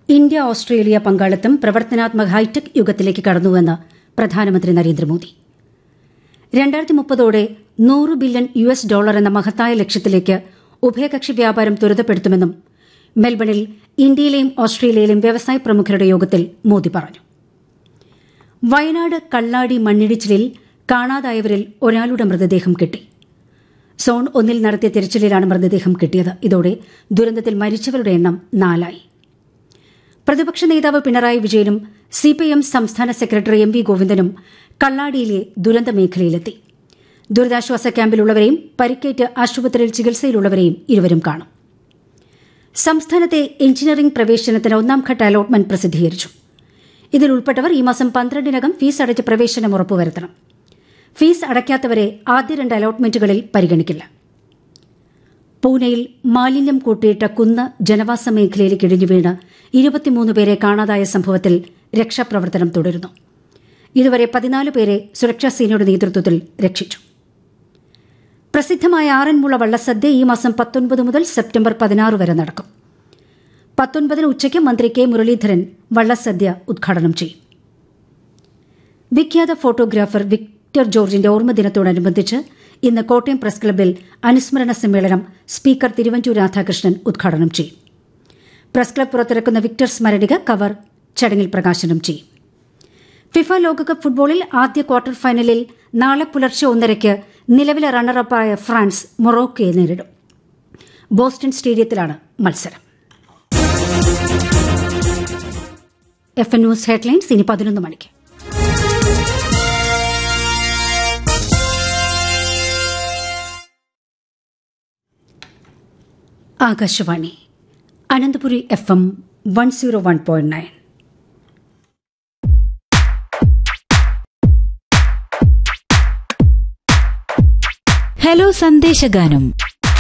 India Australia പങ്കാളിത്തം പ്രവർത്തനാത്മക hi tech യുഗത്തിലേക്ക് കടന്നുവെന്ന് പ്രധാനമന്ത്രി നരേന്ദ്രമോദി രണ്ടായിരത്തി മുപ്പതോടെ നൂറ് ബില്യൺ യു എസ് ഡോളർ എന്ന മഹത്തായ ലക്ഷ്യത്തിലേക്ക് ഉഭയകക്ഷി വ്യാപാരം ത്വരിതപ്പെടുത്തുമെന്നും മെൽബണിൽ ഇന്ത്യയിലെയും ഓസ്ട്രേലിയയിലെയും വ്യവസായ പ്രമുഖരുടെ യോഗത്തിൽ മോദി പറഞ്ഞു വയനാട് കള്ളാടി മണ്ണിടിച്ചിലിൽ കാണാതായവരിൽ ഒരാളുടെ മൃതദേഹം കിട്ടി സോൺ ഒന്നിൽ നടത്തിയ തിരച്ചിലിലാണ് മൃതദേഹം കിട്ടിയത് ഇതോടെ ദുരന്തത്തിൽ മരിച്ചവരുടെ എണ്ണം നാലായി പ്രതിപക്ഷ നേതാവ് പിണറായി വിജയനും സിപിഐഎം സംസ്ഥാന സെക്രട്ടറി എം വി ഗോവിന്ദനും കള്ളാടിയിലെ ദുരന്ത മേഖലയിലെത്തി ദുരിതാശ്വാസ ക്യാമ്പിലുള്ളവരെയും പരിക്കേറ്റ് ആശുപത്രിയിൽ ചികിത്സയിലുള്ളവരെയും ഇരുവരും കാണും സംസ്ഥാനത്തെ എഞ്ചിനീയറിംഗ് പ്രവേശനത്തിന് ഒന്നാംഘട്ട അലോട്ട്മെന്റ് പ്രസിദ്ധീകരിച്ചു ഇതിൽ ഉൾപ്പെട്ടവർ ഈ മാസം പന്ത്രണ്ടിനകം ഫീസ് അടച്ച് പ്രവേശനം ഉറപ്പുവരുത്തണം ഫീസ് അടയ്ക്കാത്തവരെ ആദ്യ രണ്ട് അലോട്ട്മെന്റുകളിൽ പരിഗണിക്കില്ല പൂനെയിൽ മാലിന്യം കൂട്ടിയിട്ട കുന്ന് ജനവാസ മേഖലയിലേക്ക് ഇടിഞ്ഞു വീണ് ഇരുപത്തിമൂന്ന് പേരെ കാണാതായ സംഭവത്തിൽ രക്ഷാപ്രവർത്തനം തുടരുന്നു ഇതുവരെ പതിനാല് പേരെ സുരക്ഷാ സേനയുടെ നേതൃത്വത്തിൽ രക്ഷിച്ചു പ്രസിദ്ധമായ ആറന്മുള വള്ളസദ്യ ഈ മാസം പത്തൊൻപത് മുതൽ സെപ്റ്റംബർ പതിനാറ് വരെ നടക്കും പത്തൊൻപതിന് ഉച്ചയ്ക്ക് മന്ത്രി കെ മുരളീധരൻ വള്ളസദ്യ ഉദ്ഘാടനം ചെയ്യും വിഖ്യാത ഫോട്ടോഗ്രാഫർ വിക്ടർ ജോർജിന്റെ ഓർമ്മദിനത്തോടനുബന്ധിച്ച് ഇന്ന് കോട്ടയം പ്രസ് ക്ലബിൽ അനുസ്മരണ സമ്മേളനം സ്പീക്കർ തിരുവഞ്ചൂർ രാധാകൃഷ്ണൻ ഉദ്ഘാടനം ചെയ്യും പ്രസ് ക്ലബ് പുറത്തിറക്കുന്ന വിക്ടർ സ്മരണിക കവർ ചടങ്ങിൽ പ്രകാശനം ചെയ്യും ഫിഫ ലോകകപ്പ് ഫുട്ബോളിൽ ആദ്യ ക്വാർട്ടർ ഫൈനലിൽ നാളെ പുലർച്ചെ ഒന്നരയ്ക്ക് നിലവിലെ റണ്ണറപ്പായ ഫ്രാൻസ് മൊറോക്കയെ നേരിടും ബോസ്റ്റൺ സ്റ്റേഡിയത്തിലാണ് മത്സരം എഫ് എൻ ന്യൂസ് ഹെഡ്ലൈൻസ് ഇനി പതിനൊന്ന് മണിക്ക് Akashvani Ananthapuri F M one zero one point nine hello സന്ദേശഗാനം